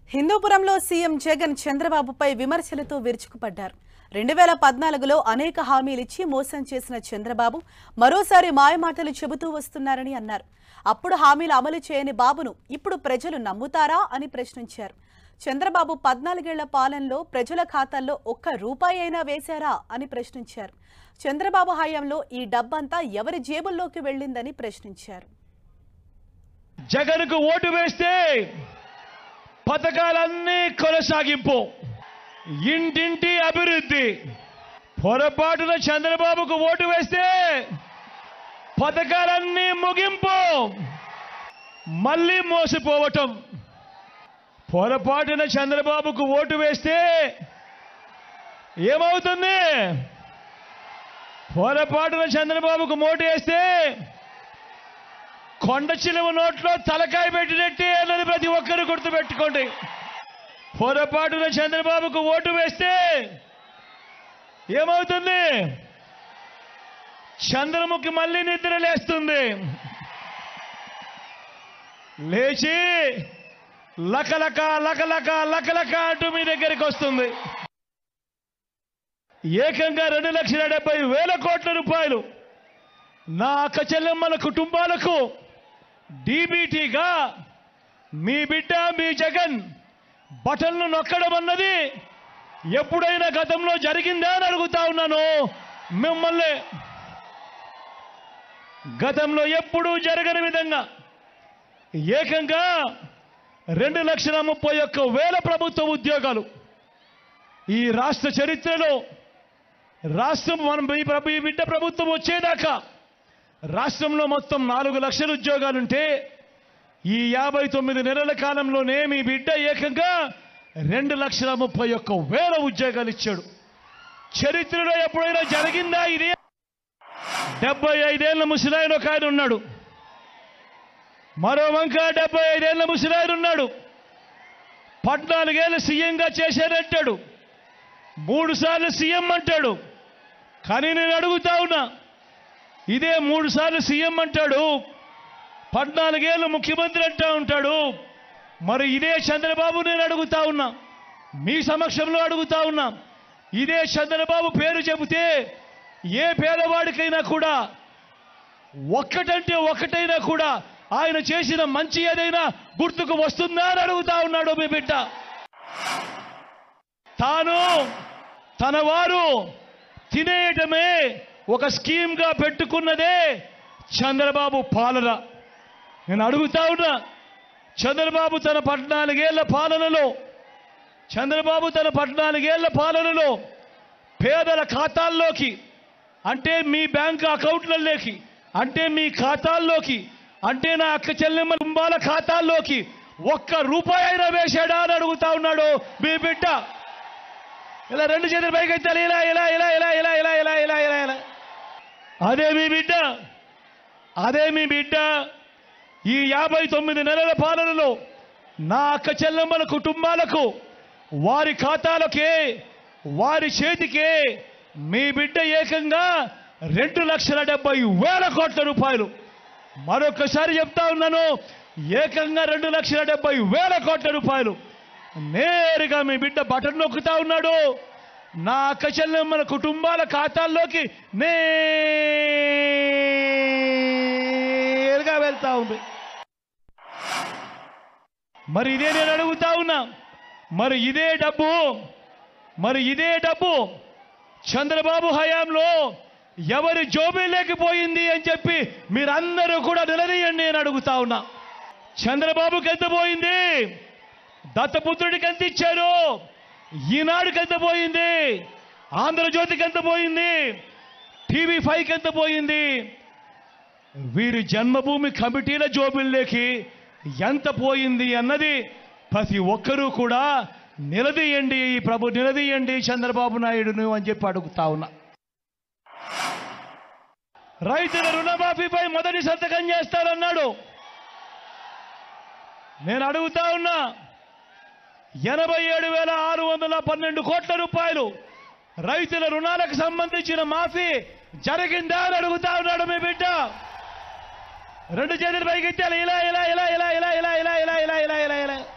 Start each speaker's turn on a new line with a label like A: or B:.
A: హిందూపురంలో CM Jagan చంద్రబాబుపై విమర్శలతో విరుచుకుపడ్డారు రెండు వేల పద్నాలుగులో అనేక హామీలిచ్చి మోసం చేసిన చంద్రబాబు మరోసారి మాయమాటలు చెబుతూ వస్తున్నారని అన్నారు అప్పుడు హామీలు అమలు చేయని బాబును ఇప్పుడు ప్రజలు నమ్ముతారా అని ప్రశ్నించారు చంద్రబాబు పద్నాలుగేళ్ల పాలనలో ప్రజల ఖాతాల్లో ఒక్క రూపాయి అయినా వేశారా అని ప్రశ్నించారు చంద్రబాబు హయాంలో ఈ డబ్బంతా ఎవరి జేబుల్లోకి వెళ్ళిందని ప్రశ్నించారు
B: జగన్కు ఓటు వేస్తే పథకాలన్నీ కొనసాగింపు ఇంటింటి అభివృద్ధి పొరపాటున చంద్రబాబుకు ఓటు వేస్తే పథకాలన్నీ ముగింపు మళ్ళీ మోసపోవటం పొరపాటున చంద్రబాబుకు ఓటు వేస్తే ఏమవుతుంది పొరపాటున చంద్రబాబుకు ఓటు వేస్తే కొండ చిలువ నోట్లో తలకాయ పెట్టినట్టే అన్నది ప్రతి ఒక్కరు గుర్తుపెట్టుకోండి పొరపాటున చంద్రబాబుకు ఓటు వేస్తే ఏమవుతుంది చంద్రముఖి మళ్ళీ నిద్ర లేస్తుంది లేచి లకలక లకలక లకలక అంటూ మీ దగ్గరికి వస్తుంది ఏకంగా రెండు లక్షల డెబ్బై వేల కోట్ల రూపాయలు నా అక్క చెల్లెమ్మల కుటుంబాలకు డీబీటీగా మీ బిడ్డ మీ జగన్ బటన్లు నొక్కడం అన్నది ఎప్పుడైనా గతంలో జరిగిందా అని అడుగుతా ఉన్నాను మిమ్మల్ని గతంలో ఎప్పుడూ జరగని విధంగా ఏకంగా రెండు లక్షల ముప్పై ఒక్క వేల ప్రభుత్వ ఉద్యోగాలు ఈ రాష్ట్ర చరిత్రలో రాష్ట్రం మనం ఈ ప్రభు ఈ బిడ్డ ప్రభుత్వం వచ్చేదాకా రాష్ట్రంలో మొత్తం నాలుగు లక్షల ఉద్యోగాలుంటే ఈ యాభై తొమ్మిది నెలల కాలంలోనే మీ బిడ్డ ఏకంగా రెండు లక్షల ముప్పై ఒక్క వేల ఉద్యోగాలు ఇచ్చాడు చరిత్రలో ఎప్పుడైనా జరిగిందా ఇది డెబ్బై ఐదేళ్ల ముసలాయన ఒక ఆయన ఉన్నాడు మరో వంక డెబ్బై ఐదేళ్ల ముసలాయన ఉన్నాడు పద్నాలుగేళ్ళు సీఎంగా చేశానంటాడు మూడు సార్లు సీఎం అంటాడు కానీ నేను అడుగుతా ఉన్నా ఇదే మూడు సార్లు సీఎం అంటాడు పద్నాలుగేళ్ళు ముఖ్యమంత్రి అంటా ఉంటాడు మరి ఇదే చంద్రబాబు నేను అడుగుతా ఉన్నా మీ సమక్షంలో అడుగుతా ఉన్నా ఇదే చంద్రబాబు పేరు చెబితే ఏ పేదవాడికైనా కూడా ఒక్కటంటే ఒక్కటైనా కూడా ఆయన చేసిన మంచి ఏదైనా గుర్తుకు వస్తుందా అని అడుగుతా ఉన్నాడు మీ బిడ్డ తాను తన వారు తినేయటమే ఒక స్కీమ్గా పెట్టుకున్నదే చంద్రబాబు పాలన నేను అడుగుతా ఉన్నా చంద్రబాబు తన పద్నాలుగేళ్ల పాలనలో చంద్రబాబు తన పద్నాలుగేళ్ల పాలనలో పేదల ఖాతాల్లోకి అంటే మీ బ్యాంక్ అకౌంట్లలోకి అంటే మీ ఖాతాల్లోకి అంటే నా అక్క చెల్లెమ్మ కుటుంబాల ఖాతాల్లోకి ఒక్క రూపాయి అయినా వేశాడా అని అడుగుతా ఉన్నాడు మీ బిడ్డ ఇలా రెండు చేతులు పైకి ఎత్తాలి ఇలా ఇలా ఇలా ఇలా ఇలా ఇలా ఇలా ఇలా ఇలా ఇలా అదే మీ బిడ్డ అదే మీ బిడ్డ ఈ యాభై తొమ్మిది నెలల పాలనలో నా అక్క చెల్లెమ్మల కుటుంబాలకు వారి ఖాతాలకే వారి చేతికే మీ బిడ్డ ఏకంగా రెండు లక్షల డెబ్బై వేల కోట్ల రూపాయలు మరొకసారి చెప్తా ఉన్నాను ఏకంగా రెండు లక్షల డెబ్బై వేల కోట్ల రూపాయలు నేరుగా మీ బిడ్డ బటన్ నొక్కుతా ఉన్నాడు నా అక్క చెల్లెమ్మల కుటుంబాల ఖాతాల్లోకి నేరుగా వెళ్తా ఉంది మరి ఇదే నేను అడుగుతా ఉన్నా మరి ఇదే డబ్బు మరి ఇదే డబ్బు చంద్రబాబు హయాంలో ఎవరి జోబీ లేకపోయింది అని చెప్పి మీరందరూ కూడా నిలదీయండి అని అడుగుతా ఉన్నా చంద్రబాబుకి ఎంత పోయింది దత్తపుత్రుడికి ఎంత ఇచ్చారు ఈనాడుకి ఎంత పోయింది ఆంధ్రజ్యోతికి ఎంత పోయింది టీవీ ఫైవ్కి ఎంత పోయింది వీరి జన్మభూమి కమిటీల జోబిల్లోకి ఎంత పోయింది అన్నది ప్రతి ఒక్కరూ కూడా నిలదీయండి ఈ ప్రభు నిలదీయండి చంద్రబాబు నాయుడును అని చెప్పి అడుగుతా ఉన్నా రైతుల రుణమాఫీపై మొదటి సంతకం చేస్తారన్నాడు నేను అడుగుతా ఉన్నా ఎనభై ఏడు వేల ఆరు వందల పన్నెండు కోట్ల రూపాయలు రైతుల రుణాలకు సంబంధించిన మాఫీ జరిగిందా అని అడుగుతా ఉన్నాడు మీ బిడ్డ రెండు చేతులు పైకి ఎత్తాలి ఇలా ఇలా ఇలా ఇలా ఇలా ఇలా ఇలా ఇలా ఇలా ఇలా ఇలా ఇలా